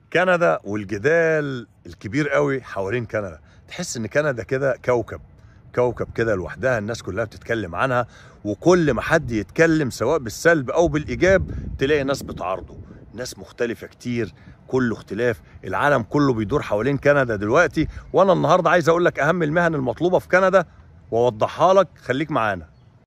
كندا والجدال الكبير قوي حوالين كندا تحس ان كندا كده كوكب كوكب كده لوحدها الناس كلها بتتكلم عنها وكل ما حد يتكلم سواء بالسلب او بالايجاب تلاقي ناس بتعارضه ناس مختلفه كتير كله اختلاف العالم كله بيدور حوالين كندا دلوقتي وانا النهارده عايز اقول لك اهم المهن المطلوبه في كندا واوضحها لك خليك معانا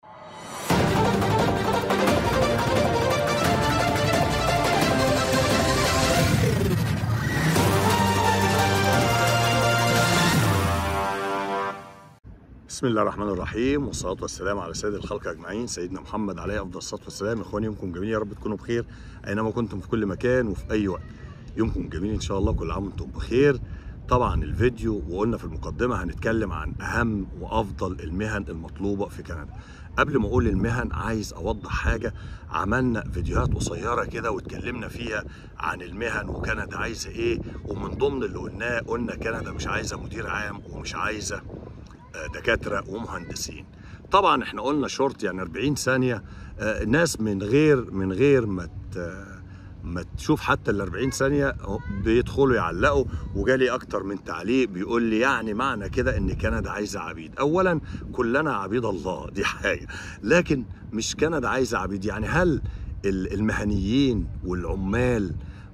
بسم الله الرحمن الرحيم والصلاة والسلام على سيد الخلق أجمعين سيدنا محمد عليه أفضل الصلاة والسلام إخواني يومكم جميل يا رب تكونوا بخير أينما كنتم في كل مكان وفي أي وقت يومكم جميل إن شاء الله كل عام وأنتم بخير طبعا الفيديو وقلنا في المقدمة هنتكلم عن أهم وأفضل المهن المطلوبة في كندا قبل ما أقول المهن عايز أوضح حاجة عملنا فيديوهات قصيرة كده واتكلمنا فيها عن المهن وكندا عايزة إيه ومن ضمن اللي قلناه قلنا كندا مش عايزة مدير عام ومش عايزة دكاتره ومهندسين طبعا احنا قلنا شورت يعني 40 ثانيه آه، ناس من غير من غير ما ما تشوف حتى ال 40 ثانيه بيدخلوا يعلقوا وجالي اكتر من تعليق بيقول لي يعني معنى كده ان كندا عايزه عبيد اولا كلنا عبيد الله دي حاجه لكن مش كندا عايزه عبيد يعني هل المهنيين والعمال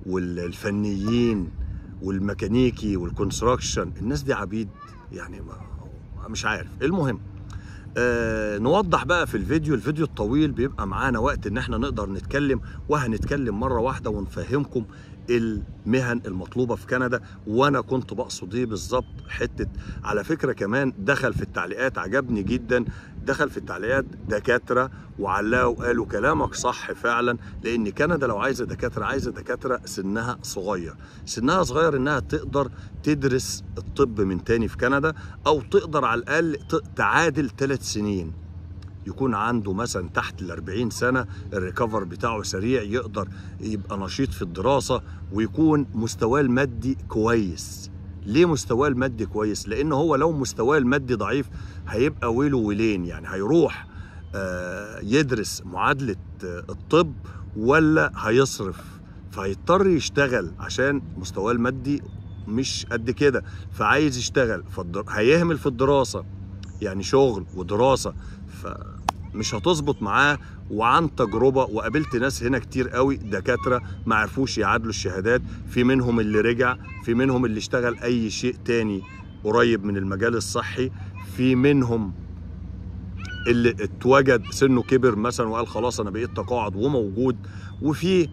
والفنيين والميكانيكي والكونستراكشن الناس دي عبيد يعني ما مش عارف المهم آه نوضح بقى في الفيديو الفيديو الطويل بيبقى معانا وقت ان احنا نقدر نتكلم وهنتكلم مره واحده ونفهمكم المهن المطلوبه في كندا وانا كنت بقصد ايه بالظبط حته على فكره كمان دخل في التعليقات عجبني جدا دخل في التعليقات دكاتره وعلقوا وقالوا كلامك صح فعلا لان كندا لو عايزه دكاتره عايزه دكاتره سنها صغير سنها صغير انها تقدر تدرس الطب من تاني في كندا او تقدر على الاقل تعادل ثلاث سنين يكون عنده مثلا تحت ال 40 سنه الريكفر بتاعه سريع يقدر يبقى نشيط في الدراسه ويكون مستواه المادي كويس ليه مستواه المادي كويس لان هو لو مستواه المادي ضعيف هيبقى ويله ويلين يعني هيروح يدرس معادله الطب ولا هيصرف فهيضطر يشتغل عشان مستواه المادي مش قد كده فعايز يشتغل هيهمل في الدراسه يعني شغل ودراسه فمش هتظبط معاه وعن تجربه وقابلت ناس هنا كتير قوي دكاتره ما عرفوش يعادلوا الشهادات في منهم اللي رجع في منهم اللي اشتغل اي شيء تاني قريب من المجال الصحي في منهم اللي اتوجد سنه كبر مثلا وقال خلاص انا بقيت تقاعد وموجود وفي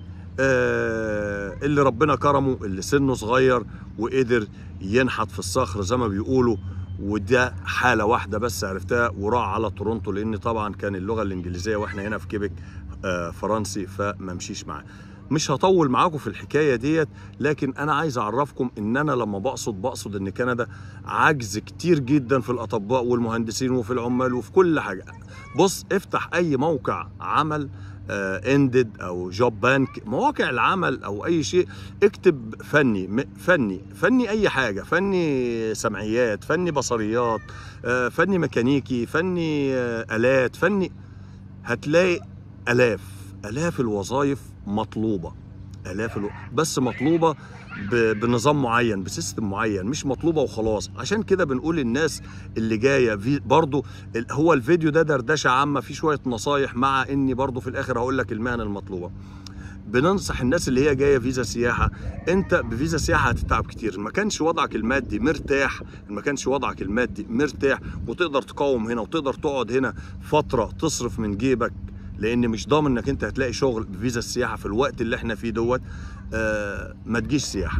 آه اللي ربنا كرمه اللي سنه صغير وقدر ينحت في الصخر زي ما بيقولوا وده حاله واحده بس عرفتها وراح على تورونتو لان طبعا كان اللغه الانجليزيه واحنا هنا في كيبك آه فرنسي فما مشيش معاه مش هطول معاكم في الحكايه ديت لكن انا عايز اعرفكم ان انا لما بقصد بقصد ان كندا عجز كتير جدا في الاطباء والمهندسين وفي العمال وفي كل حاجه بص افتح اي موقع عمل اندد او جوب بانك مواقع العمل او اي شيء اكتب فني فني فني اي حاجه فني سمعيات فني بصريات فني ميكانيكي فني الات فني هتلاقي الاف الاف الوظائف مطلوبه الاف الو... بس مطلوبه ب... بنظام معين بسيستم معين مش مطلوبه وخلاص عشان كده بنقول الناس اللي جايه في برضو ال... هو الفيديو ده دردشه عامه في شويه نصايح مع اني برضو في الاخر هقول لك المهن المطلوبه بننصح الناس اللي هي جايه فيزا سياحه انت بفيزا سياحه هتتعب كتير ما كانش وضعك المادي مرتاح ما كانش وضعك المادي مرتاح وتقدر تقاوم هنا وتقدر تقعد هنا فتره تصرف من جيبك لان مش ضامن انك انت هتلاقي شغل بفيزا السياحه في الوقت اللي احنا فيه دوت آه ما تجيش سياحه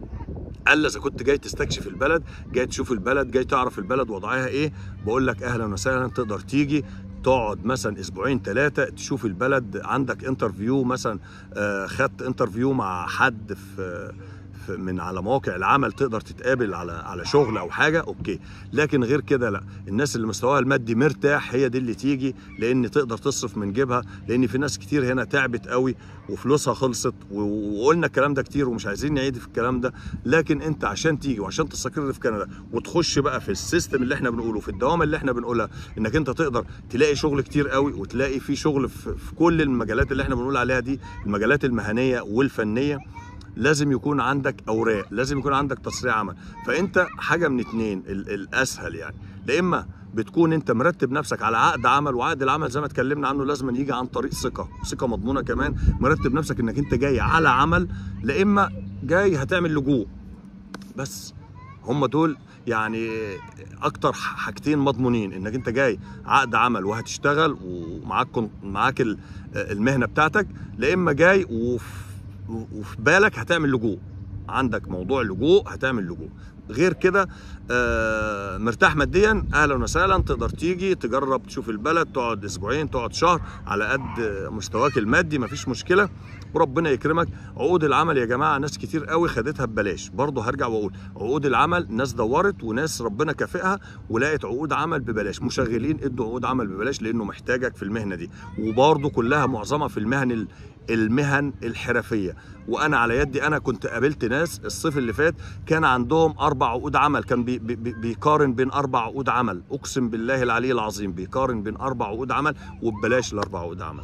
الا اذا كنت جاي تستكشف البلد جاي تشوف البلد جاي تعرف البلد وضعها ايه بقول لك اهلا وسهلا تقدر تيجي تقعد مثلا اسبوعين ثلاثه تشوف البلد عندك انترفيو مثلا آه خدت انترفيو مع حد في من على مواقع العمل تقدر تتقابل على على شغل او حاجه اوكي لكن غير كده لا الناس اللي مستواها المادي مرتاح هي دي اللي تيجي لان تقدر تصرف من جيبها لان في ناس كتير هنا تعبت قوي وفلوسها خلصت وقلنا الكلام ده كتير ومش عايزين نعيد في الكلام ده لكن انت عشان تيجي وعشان تستقر في كندا وتخش بقى في السيستم اللي احنا بنقوله في الدوامه اللي احنا بنقولها انك انت تقدر تلاقي شغل كتير قوي وتلاقي في شغل في, في كل المجالات اللي احنا بنقول عليها دي المجالات المهنيه والفنيه لازم يكون عندك اوراق لازم يكون عندك تصريح عمل فانت حاجه من اتنين ال- الاسهل يعني لا اما بتكون انت مرتب نفسك على عقد عمل وعقد العمل زي ما اتكلمنا عنه لازم يجي عن طريق ثقه ثقه مضمونه كمان مرتب نفسك انك انت جاي على عمل لا اما جاي هتعمل لجوء بس هم دول يعني اكتر ح- حاجتين مضمونين انك انت جاي عقد عمل وهتشتغل ومعاك كن- معاك ال- المهنه بتاعتك لا اما جاي وفي وفي بالك هتعمل لجوء عندك موضوع لجوء هتعمل لجوء غير كده آه، مرتاح ماديا اهلا وسهلا تقدر تيجي تجرب تشوف البلد تقعد اسبوعين تقعد شهر على قد مستواك المادي مفيش مشكله وربنا يكرمك عقود العمل يا جماعه ناس كتير قوي خدتها ببلاش برضه هرجع واقول عقود العمل ناس دورت وناس ربنا كافئها ولقت عقود عمل ببلاش مشغلين ادوا عقود عمل ببلاش لانه محتاجك في المهنه دي وبرضه كلها معظمها في المهن ال- المهن الحرفيه وانا على يدي انا كنت قابلت ناس الصيف اللي فات كان عندهم اربع عقود عمل كان بي بي بي- بيقارن بين اربع عقود عمل اقسم بالله العلي العظيم بيقارن بين اربع عقود عمل وببلاش الاربع عقود عمل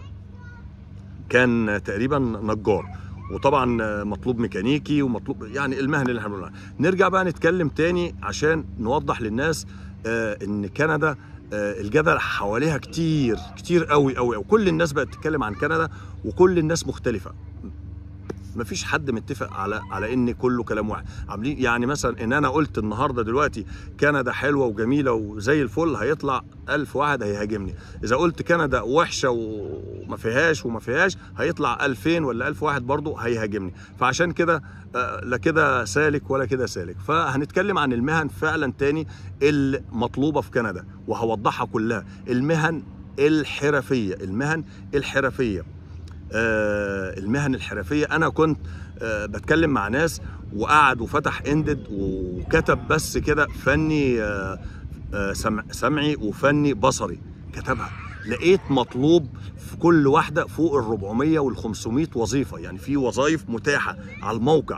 كان تقريبا نجار وطبعا مطلوب ميكانيكي ومطلوب يعني المهن اللي احنا بنقولها نرجع بقى نتكلم تاني عشان نوضح للناس آه، ان كندا آه، الجدل حواليها كتير كتير قوي قوي قوي كل الناس بقت تتكلم عن كندا وكل الناس مختلفه مفيش حد متفق على على ان كله كلام واحد عاملين يعني مثلا ان انا قلت النهارده دلوقتي كندا حلوه وجميله وزي الفل هيطلع ألف واحد هيهاجمني اذا قلت كندا وحشه وما فيهاش وما فيهاش هيطلع 2000 ولا 1000 واحد برضه هيهاجمني فعشان كده آه، لا كده سالك ولا كده سالك فهنتكلم عن المهن فعلا تاني المطلوبه في كندا وهوضحها كلها المهن الحرفيه المهن الحرفيه آه، المهن الحرفيه انا كنت آه، بتكلم مع ناس وقعد وفتح اندد وكتب بس كده فني آه، آه، سمع سمعي وفني بصري كتبها لقيت مطلوب في كل واحده فوق ال 400 وال 500 وظيفه يعني في وظائف متاحه على الموقع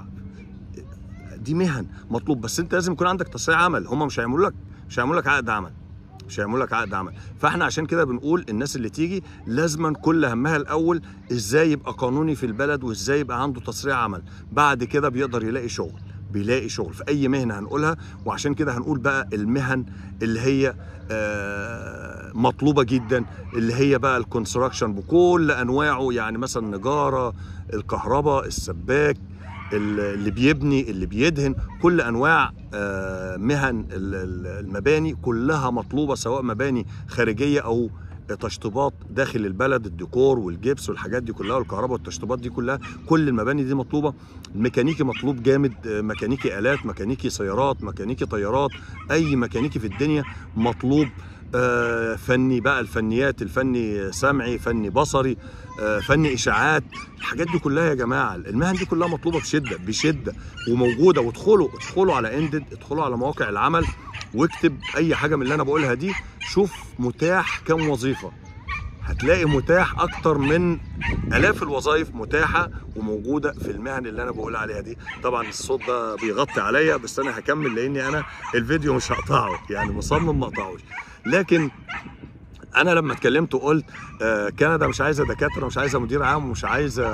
دي مهن مطلوب بس انت لازم يكون عندك تصريح عمل هم مش هيعملوا لك مش هيعملوا لك عقد عمل مش هيعملوا لك عقد عمل فاحنا عشان كده بنقول الناس اللي تيجي لازما كل همها الاول ازاي يبقى قانوني في البلد وازاي يبقى عنده تصريح عمل بعد كده بيقدر يلاقي شغل بيلاقي شغل في اي مهنه هنقولها وعشان كده هنقول بقى المهن اللي هي آه، مطلوبه جدا اللي هي بقى الكونستراكشن بكل انواعه يعني مثلا نجاره الكهرباء السباك اللي بيبني اللي بيدهن كل انواع آه، مهن ال- ال- المباني كلها مطلوبه سواء مباني خارجيه او تشطيبات داخل البلد الديكور والجبس والحاجات دي كلها والكهرباء والتشطيبات دي كلها كل المباني دي مطلوبه الميكانيكي مطلوب جامد آه، ميكانيكي الات ميكانيكي سيارات ميكانيكي طيارات اي ميكانيكي في الدنيا مطلوب آه، فني بقى الفنيات الفني سمعي فني بصري آه، فني اشاعات الحاجات دي كلها يا جماعه المهن دي كلها مطلوبه بشده بشده وموجوده وادخلوا ادخلوا على اندد ادخلوا على مواقع العمل واكتب اي حاجه من اللي انا بقولها دي شوف متاح كم وظيفه هتلاقي متاح اكتر من الاف الوظائف متاحه وموجوده في المهن اللي انا بقول عليها دي طبعا الصوت ده بيغطي عليا بس انا هكمل لاني انا الفيديو مش هقطعه يعني مصمم ما اقطعوش لكن انا لما اتكلمت وقلت آه كندا مش عايزه دكاتره مش عايزه مدير عام ومش عايزه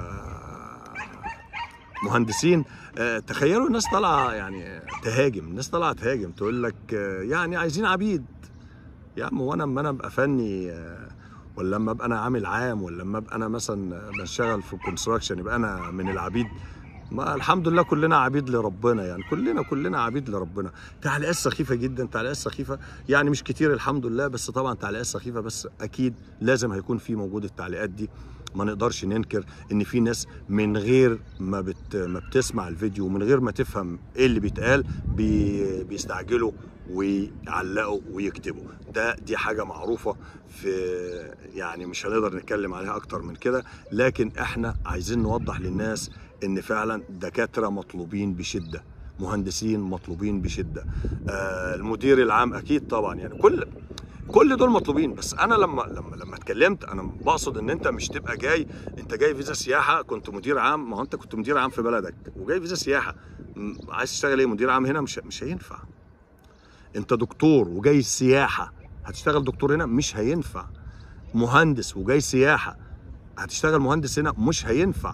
مهندسين آه تخيلوا الناس طالعه يعني تهاجم الناس طالعه تهاجم تقول لك آه يعني عايزين عبيد يا عم وانا اما انا ابقى فني آه ولا لما ابقى انا عامل عام ولا لما ابقى انا مثلا بشتغل في الكونستراكشن يبقى انا من العبيد ما الحمد لله كلنا عبيد لربنا يعني كلنا كلنا عبيد لربنا تعليقات سخيفه جدا تعليقات سخيفه يعني مش كتير الحمد لله بس طبعا تعليقات سخيفه بس اكيد لازم هيكون في موجود التعليقات دي ما نقدرش ننكر ان في ناس من غير ما بت ما بتسمع الفيديو ومن غير ما تفهم ايه اللي بيتقال بي بيستعجلوا ويعلقوا ويكتبوا ده دي حاجه معروفه في يعني مش هنقدر نتكلم عليها اكتر من كده لكن احنا عايزين نوضح للناس ان فعلا دكاتره مطلوبين بشده مهندسين مطلوبين بشده آه المدير العام اكيد طبعا يعني كل كل دول مطلوبين بس انا لما لما لما اتكلمت انا بقصد ان انت مش تبقى جاي انت جاي فيزا سياحه كنت مدير عام ما هو انت كنت مدير عام في بلدك وجاي فيزا سياحه م- عايز تشتغل ايه مدير عام هنا مش مش هينفع انت دكتور وجاي سياحه هتشتغل دكتور هنا مش هينفع مهندس وجاي سياحه هتشتغل مهندس هنا مش هينفع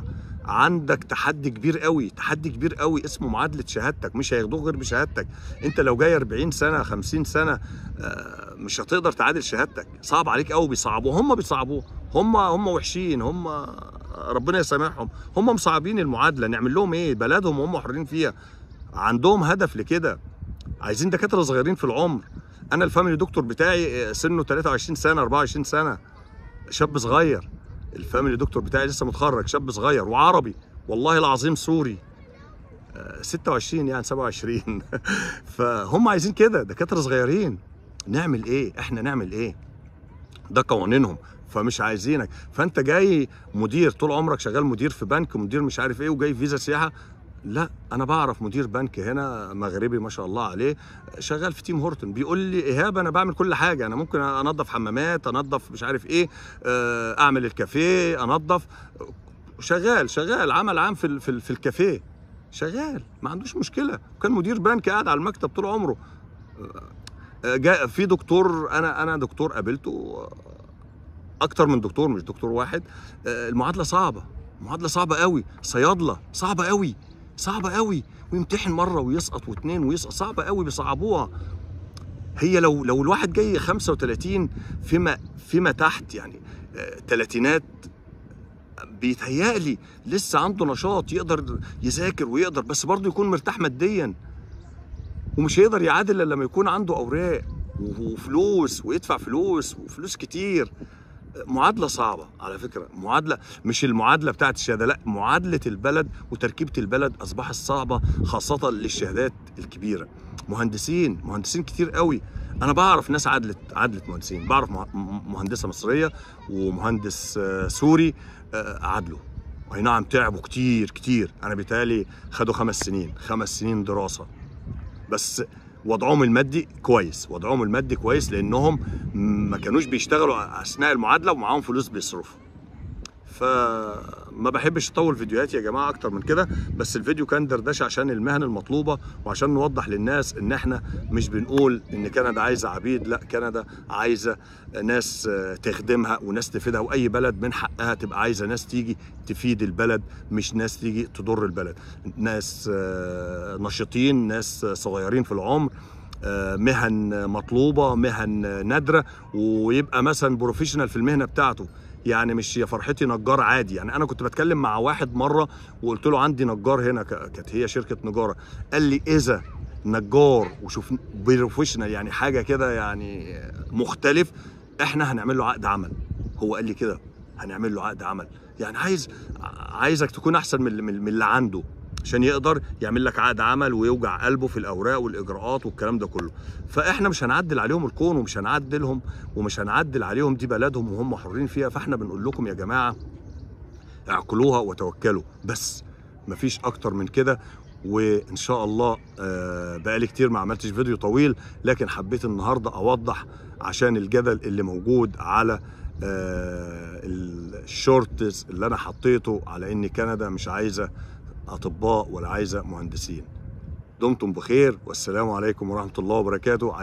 عندك تحدي كبير قوي تحدي كبير قوي اسمه معادله شهادتك مش هياخدوه غير بشهادتك انت لو جاي 40 سنه 50 سنه آه، مش هتقدر تعادل شهادتك صعب عليك قوي بيصعبوه هم بيصعبوه هم هم وحشين هم ربنا يسامحهم هم مصعبين المعادله نعمل لهم ايه بلدهم هم حرين فيها عندهم هدف لكده عايزين دكاتره صغيرين في العمر انا الفاميلي دكتور بتاعي سنه 23 سنه 24 سنه شاب صغير الفاميلي دكتور بتاعي لسه متخرج شاب صغير وعربي والله العظيم سوري آه، 26 يعني 27 فهم عايزين كده دكاتره صغيرين نعمل ايه احنا نعمل ايه ده قوانينهم فمش عايزينك فانت جاي مدير طول عمرك شغال مدير في بنك مدير مش عارف ايه وجاي فيزا سياحه لا انا بعرف مدير بنك هنا مغربي ما شاء الله عليه شغال في تيم هورتون بيقول لي ايهاب انا بعمل كل حاجه انا ممكن انظف حمامات انظف مش عارف ايه آه، اعمل الكافيه انظف شغال شغال عمل عام في ال- في, ال- في الكافيه شغال ما عندوش مشكله وكان مدير بنك قاعد على المكتب طول عمره آه، جاء في دكتور انا انا دكتور قابلته آه، اكتر من دكتور مش دكتور واحد آه، المعادله صعبه معادله صعبه قوي صيادله صعبه قوي صعبه قوي ويمتحن مره ويسقط واثنين ويسقط صعبه قوي بيصعبوها هي لو لو الواحد جاي 35 فيما فيما تحت يعني آه، تلاتينات بيتهيألي لسه عنده نشاط يقدر يذاكر ويقدر بس برضه يكون مرتاح ماديا ومش هيقدر يعادل الا لما يكون عنده اوراق وفلوس ويدفع فلوس وفلوس كتير معادلة صعبة على فكرة معادلة مش المعادلة بتاعت الشهادة لا معادلة البلد وتركيبة البلد أصبحت صعبة خاصة للشهادات الكبيرة مهندسين مهندسين كتير قوي أنا بعرف ناس عدلت عدلت مهندسين بعرف مه- م- مهندسة مصرية ومهندس آه، سوري آه، عدلوا أي نعم تعبوا كتير كتير أنا بيتهيألي خدوا خمس سنين خمس سنين دراسة بس وضعهم المادي كويس وضعهم المادي كويس لانهم ما كانوش بيشتغلوا اثناء المعادله ومعاهم فلوس بيصرفوا فما بحبش اطول فيديوهات يا جماعه اكتر من كده بس الفيديو كان دردشه عشان المهن المطلوبه وعشان نوضح للناس ان احنا مش بنقول ان كندا عايزه عبيد لا كندا عايزه ناس آه، تخدمها وناس تفيدها واي بلد من حقها تبقى عايزه ناس تيجي تفيد البلد مش ناس تيجي تضر البلد ناس آه، نشيطين ناس صغيرين في العمر آه، مهن مطلوبه مهن نادره ويبقى مثلا بروفيشنال في المهنه بتاعته يعني مش يا فرحتي نجار عادي يعني انا كنت بتكلم مع واحد مره وقلت له عندي نجار هنا ك- كانت هي شركه نجاره قال لي اذا نجار وشوف بروفيشنال يعني حاجه كده يعني مختلف احنا هنعمل له عقد عمل هو قال لي كده هنعمل له عقد عمل يعني عايز عايزك تكون احسن من من من اللي عنده عشان يقدر يعمل لك عقد عمل ويوجع قلبه في الاوراق والاجراءات والكلام ده كله فاحنا مش هنعدل عليهم الكون ومش هنعدلهم ومش هنعدل عليهم دي بلدهم وهم حرين فيها فاحنا بنقول لكم يا جماعه اعقلوها وتوكلوا بس مفيش اكتر من كده وان شاء الله آه، بقالي كتير ما عملتش فيديو طويل لكن حبيت النهارده اوضح عشان الجدل اللي موجود على آه، الشورتس اللي انا حطيته على ان كندا مش عايزه اطباء ولا عايزه مهندسين دمتم بخير والسلام عليكم ورحمه الله وبركاته